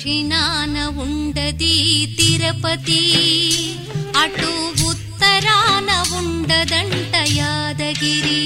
దక్షిణాన ఉండది తిరుపతి అటు ఉత్తరాన ఉండదంట యాదగిరి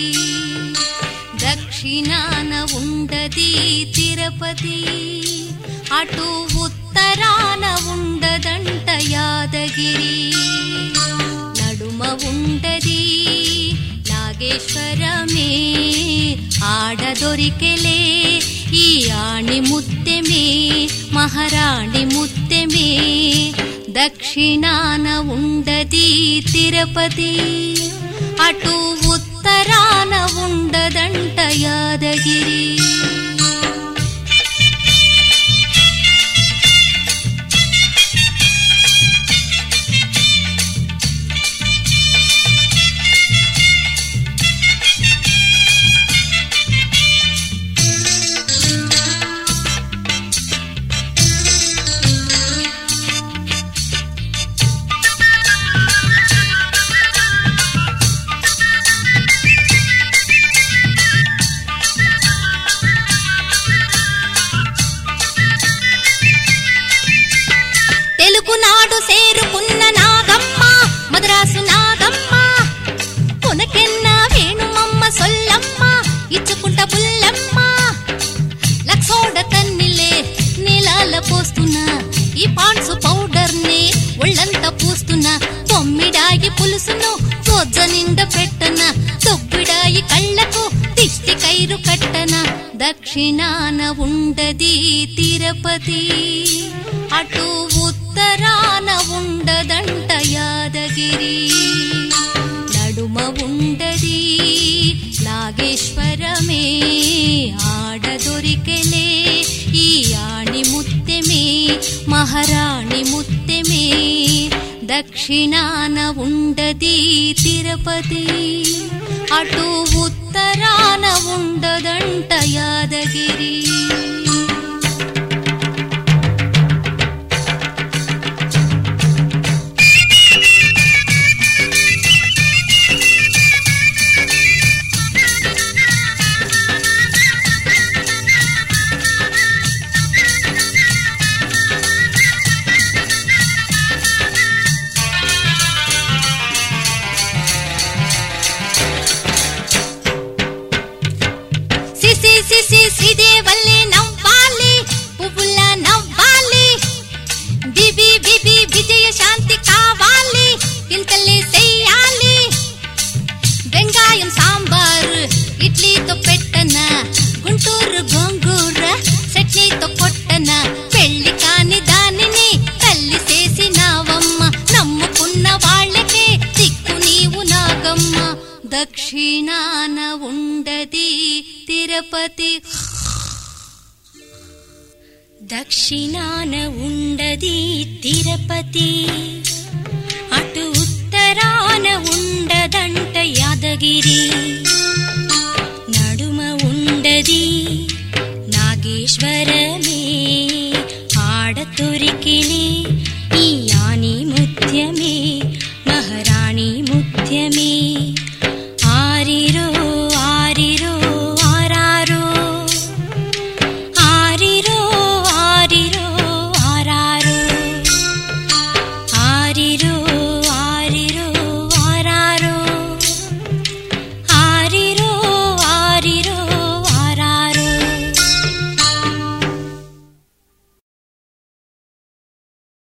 దక్షిణాన ఉండది తిరుపతి అటు ఉత్తరాన ఉండదంట యాదగిరి నడుమ ఉండది నాగేశ్వరమే ఆడ దొరికెలే ఈ ఆణి ముత్తెమే మహారాణి ముత్తెమే దక్షిణాన ఉండది తిరుపతి అటు ఉత్తరాన ఉండదంట యాదగిరి తెలుగునాడు సేరుకున్న నాగమ్మ మద్రాసు నాగమ్మ కొనకెన్న వేణుమమ్మ సొల్లమ్మ ఇచ్చుకుంట బుల్లమ్మ లక్సోడ తన్నిలే నీలాల పోస్తున్నా ఈ పాన్సు పౌడర్ ని ఒళ్ళంతా పూస్తున్నా తొమ్మిడాయి పులుసును రోజ నిండా పెట్టన తొబ్బిడాయి కళ్ళకు దిష్టి కైరు కట్టన దక్షిణాన ఉండది తిరుపతి అటు ఉత్తరాన ఉండదంట యాదగిరి నడుమ ఉండది నాగేశ్వరమే ఆడ దొరికెలే ఈ ఆణి ముత్తెమే మహారాణి ముత్తెమే దక్షిణాన ఉండది తిరుపతి అటు ఉత్తరాన ఉండదంట యాదగిరి సిసి సిసి సిదే వల్లే నవ్వాలి పువ్వుల నవ్వాలి బిబి బిబి విజయ శాంతి కావాలి ఇంతలే చెయ్యాలి వెంగాయం సాంబార్ ఇడ్లీతో పెట్టన గుంటూరు గోంగూర చట్నీతో కొట్టన పెళ్లి కాని దానిని తల్లి చేసినావమ్మ నమ్ముకున్న వాళ్ళకే దిక్కు నీవు నాగమ్మ దక్షిణాన ఉండది తిరుపతి దక్షిణాన ఉండది తిరుపతి అటు ఉత్తరాన ఉండదంట యాదగిరి నడుమ ఉండది నాగేశ్వరమే ఆడ తొరికిలి